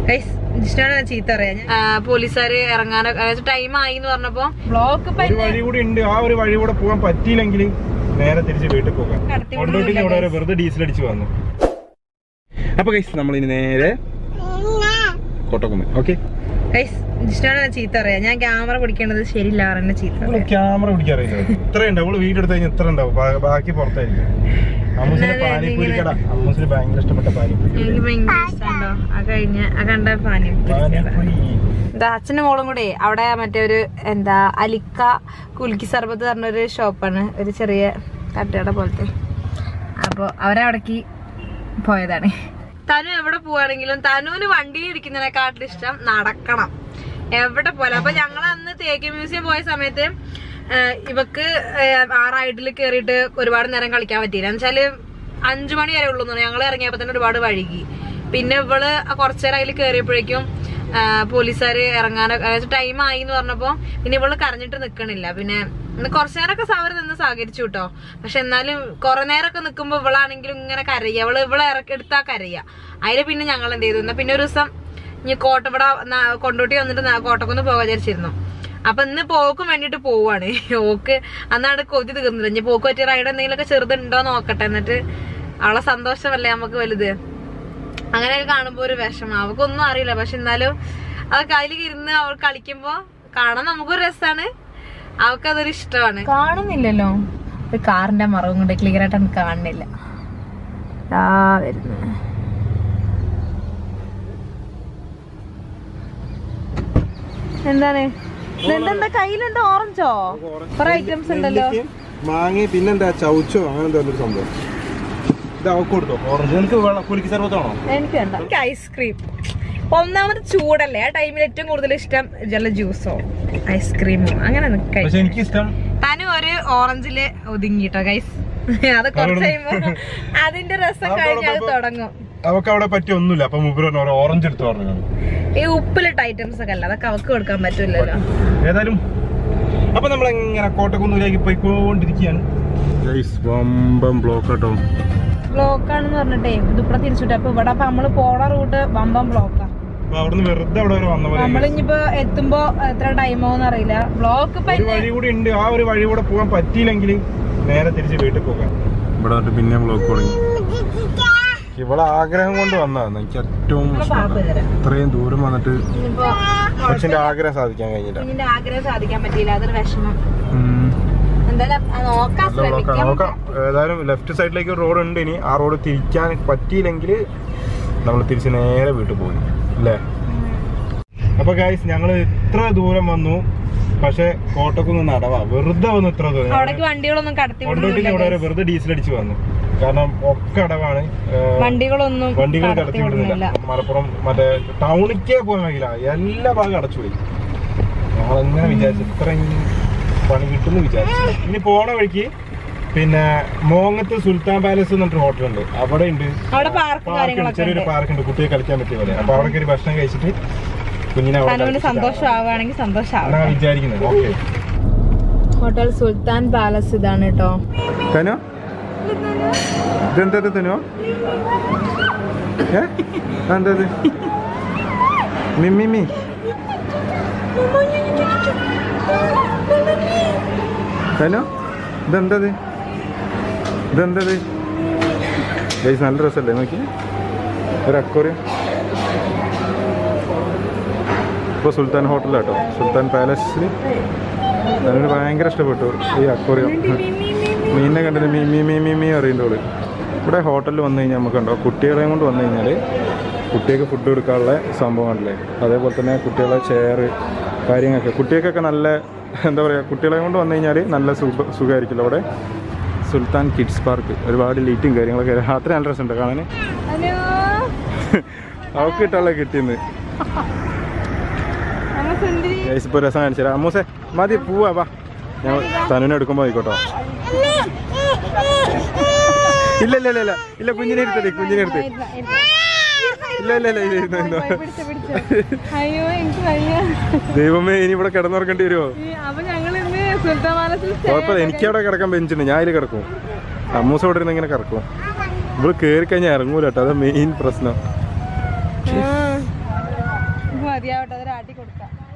ജിഷ്ണാണ് ചീത്ത അറിയാം പോലീസുകാര് ഇറങ്ങാനൊക്കെ ടൈം ആയി എന്ന് പറഞ്ഞപ്പോ ബ്ലോക്ക് ഒരു വഴി കൂടി ഉണ്ട് ആ ഒരു വഴി കൂടെ പോകാൻ പറ്റിയില്ലെങ്കിൽ നേരെ തിരിച്ച് വീട്ടിൽ പോകാം കൊണ്ടോട്ടിന് ഇവിടെ വരെ വെറുതെ ഡീസൽ അടിച്ച് വന്നു അപ്പൊ കൈസ് നമ്മൾ ഇനി നേരെ കോട്ടക്കുന്ന് ഓക്കെ ജിഷ്ണാണ് ചീത്ത അറിയാം ഞാൻ ക്യാമറ പിടിക്കേണ്ടത് ശരിയില്ല പറഞ്ഞ ചീത്ത അറിയാം. ക്യാമറ പിടിക്കാറില്ല ഇത്ര ഉണ്ട് അവള് വീഡിയോ എടുത്ത് കഴിഞ്ഞാൽ ഇത്ര ഉണ്ടാവും ബാ- ബാക്കി പുറത്തായിരിക്കും അമ്മൂസിന് എന്നാലും പാനിപ്പൂരി ഇങ്ങനെ- കട അമ്മൂസിന് ഭയങ്കര ഇഷ്ടപ്പെട്ട പാനിപ്പൂരി എനിക്ക് ഭയങ്കര ഇഷ്ടമുണ്ടോ ആ കഴിഞ്ഞ ആ കണ്ട പാനി പാനിപ്പൂരി എന്താ അച്ഛനും മോളും കൂടെ അവിടെ മറ്റേ ഒരു എന്താ അലിക്ക കുലുക്കി സർബത്ത് പറഞ്ഞൊരു ഷോപ്പാണ് ഒരു ചെറിയ തട്ടുകട പോലത്തെ അപ്പൊ അവരവിടേക്ക് പോയതാണ് തനു എവിടെ പോവാണെങ്കിലും തനുവിന് വണ്ടിയിൽ ഇരിക്കുന്നതിനെക്കാട്ടിലും ഇഷ്ടം നടക്കണം എവിടെ പോലെ അപ്പൊ ഞങ്ങൾ അന്ന് തേക്ക് മ്യൂസിയം പോയ സമയത്ത് ആ, ഇവക്ക് ആ റൈഡിൽ കയറിയിട്ട് ഒരുപാട് നേരം കളിക്കാൻ പറ്റിയില്ല എന്നുവെച്ചാല് അഞ്ചു മണി വരെ ഉള്ളൂ ഞങ്ങൾ ഇറങ്ങിയപ്പോ തന്നെ ഒരുപാട് വഴുകി പിന്നെ ഇവള് കുറച്ചു നേരം അതിൽ കയറിയപ്പോഴേക്കും പോലീസുകാര് ഇറങ്ങാനൊക്കെ ടൈം ആയി എന്ന് പറഞ്ഞപ്പോ പിന്നെ ഇവള് കരഞ്ഞിട്ട് നിക്കണില്ല പിന്നെ ഇന്ന് കുറച്ചു നേരമൊക്കെ സവർ നിന്ന് സഹകരിച്ചു കേട്ടോ പക്ഷെ എന്നാലും കുറെ നേരമൊക്കെ നിക്കുമ്പോ ഇവളാണെങ്കിലും ഇങ്ങനെ കരയുക ഇവള് ഇവളെ ഇറക്കി എടുത്താ കരയുക അതില് പിന്നെ ഞങ്ങൾ എന്ത് ചെയ്തു എന്നാ പിന്നെ ഒരു ദിവസം ഇനി കോട്ടപ്പട കൊണ്ടോട്ടി വന്നിട്ട് നാ- കോട്ടക്കുന്ന് പോകാൻ വിചാരിച്ചിരുന്നു അപ്പൊ ഇന്ന് പോക്കും വേണ്ടിട്ട് പോവാണ് ഓക്ക് അന്നാണ് കൊതി തീർന്നില്ല ഇനി പോക്ക് പറ്റിയ റൈഡ് എന്തെങ്കിലുമൊക്കെ ചെറുതുണ്ടോ നോക്കട്ടെ എന്നിട്ട് അവളെ സന്തോഷമല്ലേ നമുക്ക് വലുത് അങ്ങനെയൊക്കെ കാണുമ്പോ ഒരു വിഷമം അവക്കൊന്നും അറിയില്ല പക്ഷെ എന്നാലും അതൊക്കെ അതിൽ ഇരുന്ന് അവൾ കളിക്കുമ്പോ കാണാൻ നമുക്കൊരു രസമാണ് അവക്കതൊരു ഇഷ്ടമാണ് കാണുന്നില്ലല്ലോ ഒരു കാറിന്റെ മറവും കൊണ്ട് ക്ലിയർ ആയിട്ട് കാണുന്നില്ല വരുന്നു എന്താണ് ഇതെന്താ കയ്യിലുണ്ട് ഓറഞ്ചോ കുറെ ഐറ്റംസ് ഉണ്ടല്ലോ മാങ്ങി പിന്നെന്താ ചൗച്ചോ അങ്ങനെ എന്തോ ഒരു സംഭവം ഇത് അവക്ക് കൊടുത്തോ ഓറഞ്ച് നിനക്ക് വെള്ളം കുലുക്കി സർവത്താണോ എനിക്ക് വേണ്ട എനിക്ക് ഐസ്ക്രീം ഒന്നാമത് ചൂടല്ലേ ആ ടൈമിൽ ഏറ്റവും കൂടുതൽ ഇഷ്ടം ജല ജ്യൂസോ ഐസ്ക്രീമോ അങ്ങനെ നിൽക്കാൻ പക്ഷെ എനിക്ക് ഇഷ്ടം തനു ഒരു ഓറഞ്ചില് ഒതുങ്ങിട്ടോ ഗൈസ് അത് കുറച്ച് കഴിയുമ്പോ അതിന്റെ രസം കഴിഞ്ഞ് അത് തുടങ്ങും അവക്ക് അവിടെ പറ്റിയ ഒന്നുമില്ല അപ്പൊ മുമ്പിൽ പറഞ്ഞു ഒരു ഓറഞ്ച് എടുത്ത് പറഞ്ഞു ഈ ഉപ്പിലിട്ട ഐറ്റംസ് ഒക്കെ അല്ല അതൊക്കെ അവക്ക് കൊടുക്കാൻ പറ്റൂലല്ലോ ഏതായാലും അപ്പൊ നമ്മൾ എങ്ങനെ കോട്ടക്കുന്നിലേക്ക് പോയിക്കൊണ്ടിരിക്കുകയാണ് വമ്പം ബ്ലോക്ക് കേട്ടോ ബ്ലോക്ക് ആണെന്ന് പറഞ്ഞിട്ടേ ഇതിപ്പടെ തിരിച്ചിട്ട് അപ്പൊ ഇവിടെ അപ്പൊ നമ്മള് പോണ റൂട്ട് വമ്പം ബ്ലോക്കാ അപ്പൊ അവിടുന്ന് വെറുതെ അവിടെ വരെ വന്ന പോലെ നമ്മളിനിപ്പോ എത്തുമ്പോ എത്ര ടൈമോന്ന് അറിയില്ല ബ്ലോക്ക് ഇപ്പൊ ഒരു വഴി കൂടി ഉണ്ട് ആ ഒരു വഴി കൂടെ പോകാൻ പറ്റിയില്ലെങ്കിൽ നേരെ തിരിച്ച് വീട്ടിൽ പോകാം ഇവിടെ വന്നിട്ട് പിന്നെ ബ്ലോക്ക് തുടങ്ങി ഇവളെ ആഗ്രഹം കൊണ്ട് വന്നതാണ് എനിക്ക് ഏറ്റവും പാപ്പ് തരാം ഇത്രയും ദൂരം വന്നിട്ട് ഇനിയിപ്പോ കൊച്ചിന്റെ ആഗ്രഹം സാധിക്കാൻ കഴിഞ്ഞില്ല ഇതിന്റെ ആഗ്രഹം സാധിക്കാൻ പറ്റിയില്ല അതൊരു വിഷമം ഉം. എന്തായാലും അത് നോക്കാൻ നല്ല ബ്ലോക്കാണ് ശ്രമിക്കാം നോക്കാം ഏതായാലും ലെഫ്റ്റ് സൈഡിലേക്ക് ഒരു റോഡ് ഉണ്ട് ഇനി ആ റോഡ് തിരിക്കാൻ പറ്റിയില്ലെങ്കിൽ നമ്മൾ തിരിച്ച് നേരെ വീട്ടിൽ പോകും അല്ലേ അപ്പൊ ഗൈസ് ഞങ്ങൾ ഇത്ര ദൂരം വന്നു പക്ഷെ കോട്ടക്കുന്ന് നടവാ വെറുതെ വന്നു ഇത്ര ദൂരം അവിടേക്ക് വണ്ടികളൊന്നും കടത്തി കൊണ്ടോട്ടിന് ഇവിടെ വരെ വെറുതെ ഡീസൽ അടിച്ച് വന്നു കാരണം ഒക്കെ അടവാണ് ഏഹ്, വണ്ടികളൊന്നും വണ്ടികൾ കടത്തി കടത്തി വിടുന്നില്ല വിടുന്നില്ല മലപ്പുറം മറ്റേ ടൗണിക്കേ പോകാൻ കഴിയില്ല എല്ലാ ഭാഗം അടച്ചുപോയി ഞങ്ങൾ എങ്ങനെ വിചാരിച്ചു ഇത്രയും പണി കിട്ടുമെന്ന് വിചാരിച്ചു ഇനി പോണ വഴിക്ക് പിന്നെ മോങ്ങത്ത് സുൽത്താൻ പാലസ് എന്ന് പറഞ്ഞിട്ട് ഹോട്ടലുണ്ട് അവിടെ ഉണ്ട് അവിടെ പാർക്ക് പാർക്ക് ഉണ്ട് കാര്യങ്ങളൊക്കെ ചെറിയൊരു ഉണ്ട് പാർക്ക് ഉണ്ട് കുട്ടിയെ കളിക്കാൻ പറ്റിയ പോലെ അപ്പൊ അവിടെ ഒരു ഭക്ഷണം കഴിച്ചിട്ട് കുഞ്ഞിനെ അവിടെ തനുവിന് കളിപ്പിച്ചിട്ട് സന്തോഷം ആവുകയാണെങ്കിൽ സന്തോഷമാവും അതാണ് വിചാരിക്കുന്നത് ഓക്കെ ഹോട്ടൽ സുൽത്താൻ പാലസ് ഇതാണ് കേട്ടോ തനോ ഇതെന്താ തനോ ഏ എന്താ മിമ്മി തനോ ഇതെന്തത് ഇതെന്തത് ഗൈസ് നല്ല രസമല്ലേ നോക്കി ഒരു അക്കോറിയം ഇപ്പോൾ സുൽത്താൻ ഹോട്ടലാട്ടോ സുൽത്താൻ പാലസിൽ അതിനോട് ഭയങ്കര ഇഷ്ടപ്പെട്ടു ഈ അക്വറിയം മീനിനെ കണ്ടിട്ട് മീ മീ മീ മീ മീ അറിയുന്നോള് ഇവിടെ ഹോട്ടലിൽ വന്നു കഴിഞ്ഞാൽ നമുക്ക് ഉണ്ടോ കുട്ടികളെയും കൊണ്ട് വന്നു കഴിഞ്ഞാൽ കുട്ടികൾക്ക് ഫുഡ് കൊടുക്കാനുള്ള സംഭവമല്ലേ അതേപോലെ തന്നെ കുട്ടികളെ ചെയർ കാര്യങ്ങളൊക്കെ കുട്ടികൾക്കൊക്കെ നല്ല എന്താ പറയുക കുട്ടികളെ കൊണ്ട് വന്നു കഴിഞ്ഞാൽ നല്ല സുഖ സുഖമായിരിക്കുമല്ലോ അവിടെ സുൽത്താൻ കിഡ്സ് പാർക്ക് ഒരുപാട് ലൈറ്റും കാര്യങ്ങളൊക്കെ രാത്രി നല്ല രസമുണ്ട് കാണാൻ ഹലോ അവൾക്ക് കിട്ടാനുള്ള കിട്ടിയെന്ന് നമ്മ സുന്ദരി ഗൈസ് ഇപ്പോൾ രസം കാണിച്ചു തരാം അമ്മൂസേ മതി പോവാ വാ ഞാൻ തനുവിനെ എടുക്കുമ്പോൾ ആയിക്കോട്ടോ ഇല്ല ഇല്ല ഇല്ല ഇല്ല ഇല്ല കുഞ്ഞിനെ എടുത്തേ കുഞ്ഞിനെ എടുത്ത് ഇല്ല ഇല്ല ഇല്ല ഇല്ല ഇരുന്നോ, ഇരുന്നോ. പിടിച്ച പിടിച്ച അയ്യോ എനിക്ക് വയ്യ ദൈവമേ ഇനി ഇവിടെ കിടന്നുറക്കേണ്ടി വരുമോ ഈ അപ്പൊ ഞങ്ങൾ ഇന്ന് സുൽത്താൻ പാലസിൽ stay കുഴപ്പമില്ല എനിക്ക് അവിടെ കിടക്കാൻ ബെഞ്ചുണ്ട് ഞാൻ അതിൽ കിടക്കും അമ്മൂസ ഇവിടെ ഇരുന്ന് ഇങ്ങനെ കിടക്കും ഇവിടെ കയറി കഴിഞ്ഞാൽ ഇറങ്ങൂല കേട്ടോ അത് മെയിൻ പ്രശ്നം ആ. മതിയാവട്ടെ അതൊരു ആട്ടി കൊടുക്കാം